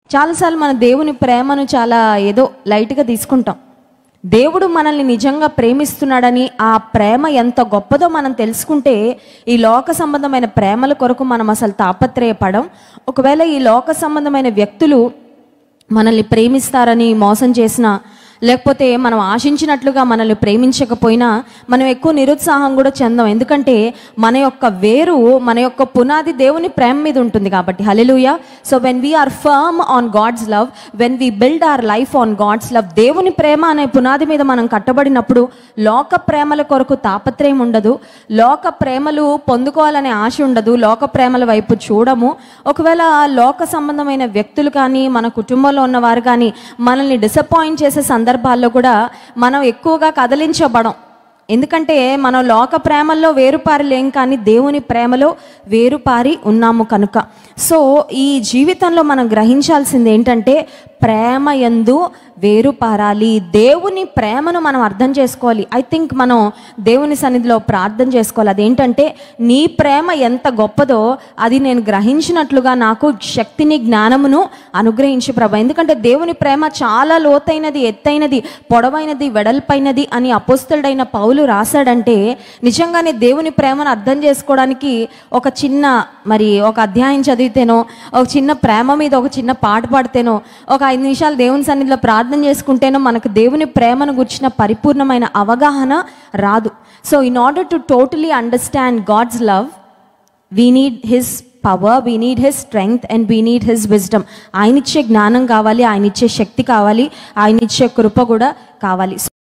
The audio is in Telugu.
చాలాసార్లు మన దేవుని ప్రేమను చాలా ఏదో లైట్గా తీసుకుంటాం దేవుడు మనల్ని నిజంగా ప్రేమిస్తున్నాడని ఆ ప్రేమ ఎంత గొప్పదో మనం తెలుసుకుంటే ఈ లోక సంబంధమైన ప్రేమల కొరకు మనం అసలు తాపత్రయపడం ఒకవేళ ఈ లోక సంబంధమైన వ్యక్తులు మనల్ని ప్రేమిస్తారని మోసం చేసిన లేకపోతే మనం ఆశించినట్లుగా మనల్ని ప్రేమించకపోయినా మనం ఎక్కువ నిరుత్సాహం కూడా చెందాం ఎందుకంటే మన యొక్క వేరు మన యొక్క పునాది దేవుని ప్రేమ మీద ఉంటుంది కాబట్టి hallelujah so when we are firm on God's love when we build our life on God's love దేవుని ప్రేమ అనే పునాది మీద మనం కట్టబడినప్పుడు లోక ప్రేమల కొరకు తాపత్రయం ఉండదు లోక ప్రేమలు పొందుకోవాలనే ఆశ ఉండదు లోక ప్రేమల వైపు చూడము ఒకవేళ లోక సంబంధమైన వ్యక్తులు కానీ మన కుటుంబంలో ఉన్నవారు కానీ మనల్ని డిసప్పాయింట్ చేసే సందర్భాల్లో కూడా మనం ఎక్కువగా కదిలించబడం ఎందుకంటే మనం లోక ప్రేమల్లో వేరుపారి లేం కానీ దేవుని ప్రేమలో వేరుపారి ఉన్నాము కనుక సో ఈ జీవితంలో మనం గ్రహించాల్సింది ఏంటంటే ప్రేమ ఎందు వేరుపారాలి దేవుని ప్రేమను మనం అర్థం చేసుకోవాలి ఐ థింక్ మనం దేవుని సన్నిధిలో ప్రార్థన చేసుకోవాలి అదేంటంటే నీ ప్రేమ ఎంత గొప్పదో అది నేను గ్రహించినట్లుగా నాకు శక్తిని జ్ఞానమును అనుగ్రహించి ప్రభా ఎందుకంటే దేవుని ప్రేమ చాలా లోతైనది ఎత్తైనది పొడవైనది వెడల్పైనది అని అపోస్తలుడైన పౌలు రాశాడంటే నిజంగానే దేవుని ప్రేమను అర్థం చేసుకోవడానికి ఒక చిన్న మరి ఒక అధ్యాయం చదివితేనో ఒక చిన్న ప్రేమ మీద ఒక చిన్న పాట పాడితేనో ఒక ఐదు నిమిషాలు దేవుని సన్నిధిలో ప్రార్థన చేసుకుంటేనో మనకు దేవుని ప్రేమను గుర్చిన పరిపూర్ణమైన అవగాహన రాదు so in order to totally understand God's love we need his power we need his strength and we need his wisdom ఆయన ఇచ్చే జ్ఞానం కావాలి ఆయన ఇచ్చే శక్తి కావాలి ఆయన ఇచ్చే కృప కూడా కావాలి